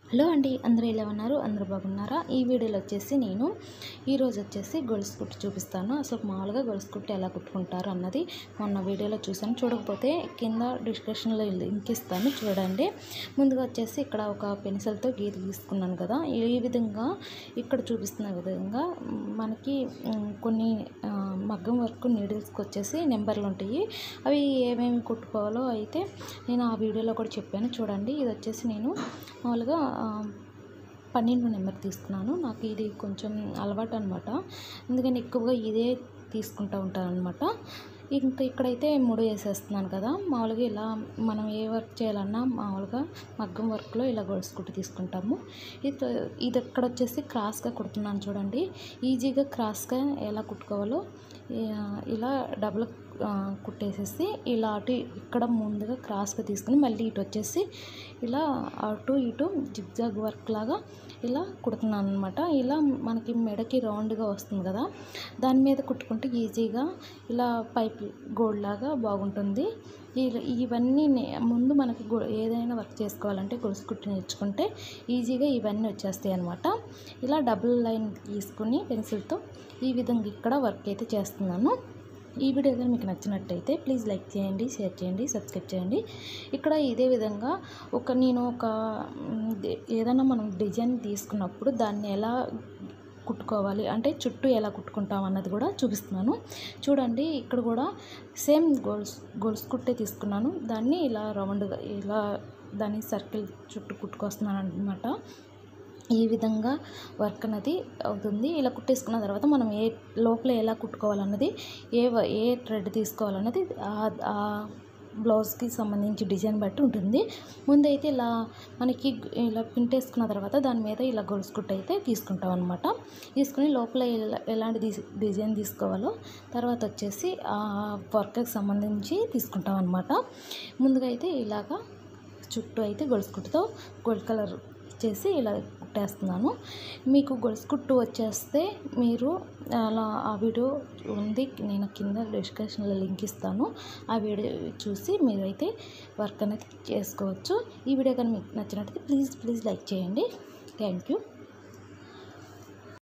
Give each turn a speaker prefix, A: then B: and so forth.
A: hello అండి అందరూ ఎలా ఉన్నారు అందరూ బాగున్నారా ఈ వీడియోలో వచ్చేసి నేను ఈరోజు వచ్చేసి గొలుసు కుట్టు చూపిస్తాను అసలు మామూలుగా గొలుసు కుట్టు ఎలా కుట్టుకుంటారు అన్నది మొన్న వీడియోలో చూసాను చూడకపోతే కింద డిస్క్రిప్షన్లో లింక్ ఇస్తాను చూడండి ముందుగా వచ్చేసి ఇక్కడ ఒక పెన్సిల్తో గీత గీసుకున్నాను కదా ఈ విధంగా ఇక్కడ చూపిస్తున్న విధంగా మనకి మ్, కొన్ని ఆ, మగ్గం వర్క్ నీడిల్స్కి వచ్చేసి నెంబర్లు ఉంటాయి అవి ఏమేమి కుట్టుకోవాలో అయితే నేను ఆ వీడియోలో కూడా చెప్పాను చూడండి ఇది వచ్చేసి నేను మామూలుగా ఆ, పన్నెండు నెంబర్ తీసుకున్నాను నాకు ఇది కొంచెం అలవాటు అనమాట అందుకని ఎక్కువగా ఇదే తీసుకుంటూ ఉంటాను అనమాట ఇంకా ఇక్కడైతే మూడు వేసేస్తున్నాను కదా మామూలుగా ఇలా మనం ఏ వర్క్ చేయాలన్నా మామూలుగా మగ్గం వర్క్లో ఇలా గొలుసు కుట్టి తీసుకుంటాము ఇది ఇది ఇక్కడ వచ్చేసి క్రాస్గా కుడుతున్నాను చూడండి ఈజీగా క్రాస్గా ఎలా కుట్టుకోవాలో ఈ- ఇలా డబుల్ ఆ, కుట్టేసేసి ఇలా అటు ఇక్కడ ముందుగా క్రాస్గా తీసుకుని మళ్ళీ ఇటు వచ్చేసి ఇలా అటు ఇటు జిగ్జాగ్ వర్క్ లాగా ఇలా కుడుతున్నాను అనమాట ఇలా మనకి మెడకి రౌండ్గా వస్తుంది కదా దాని మీద కుట్టుకుంటే ఈజీగా ఇలా పైప్ గోల్డ్ లాగా బాగుంటుంది ఈ- ఇవన్నీ నే- ముందు మనకి గొ- ఏదైనా వర్క్ చేసుకోవాలంటే గొలుసు కుట్టి నేర్చుకుంటే ఈజీగా ఇవన్నీ వచ్చేస్తాయి అనమాట ఇలా డబుల్ లైన్ తీసుకుని పెన్సిల్తో ఈ విధంగా ఇక్కడ వర్క్ అయితే చేస్తున్నాను ఈ వీడియో కానీ మీకు నచ్చినట్టయితే ప్లీజ్ లైక్ చేయండి షేర్ చేయండి సబ్స్క్రైబ్ చేయండి ఇక్కడ ఇదే విధంగా ఒక నేను ఒక మ్, దే- ఏదైనా మనం డిజైన్ తీసుకున్నప్పుడు దాన్ని ఎలా కుట్టుకోవాలి అంటే చుట్టూ ఎలా కుట్టుకుంటాం అన్నది కూడా చూపిస్తున్నాను చూడండి ఇక్కడ కూడా సేమ్ గోల్స్ గోల్స్ కుట్టే తీసుకున్నాను దాన్ని ఇలా రౌండ్గా ఇలా దాన్ని సర్కిల్ చుట్టూ కుట్టుకొస్తున్నాను అనమాట ఈ విధంగా వర్క్ అనేది అవుతుంది ఇలా కుట్టేసుకున్న తర్వాత మనం ఏ లోపల ఎలా కుట్టుకోవాలన్నది ఏ వ- ఏ థ్రెడ్ తీసుకోవాలన్నది ఆ- ఆ బ్లౌజ్కి సంబంధించి డిజైన్ బట్టి ఉంటుంది ముందైతే ఇలా మనకి ఇలా పింటేసుకున్న తర్వాత దాని మీద ఇలా గొలుసు కుట్టు అయితే తీసుకుంటాం అనమాట తీసుకుని లోపల ఎలా- ఎలాంటి తీసి డిజైన్ తీసుకోవాలో తర్వాత వచ్చేసి ఆ వర్క్కి సంబంధించి తీసుకుంటాం అనమాట ముందుగా అయితే ఇలాగా చుట్టూ అయితే గొలుసు కుట్టుతో గోల్డ్ కలర్ చేసి ఇలా కుట్టేస్తున్నాను మీకు గొలుసు కుట్టు వచ్చేస్తే మీరు అలా ఆ వీడియో ఉంది నేను కింద డిస్క్రిప్షన్లో లింక్ ఇస్తాను ఆ వీడియో చూసి మీరైతే వర్క్ అనేది చేసుకోవచ్చు ఈ వీడియో కానీ మీకు నచ్చినట్లయితే ప్లీజ్ ప్లీజ్ లైక్ చేయండి థ్యాంక్ యూ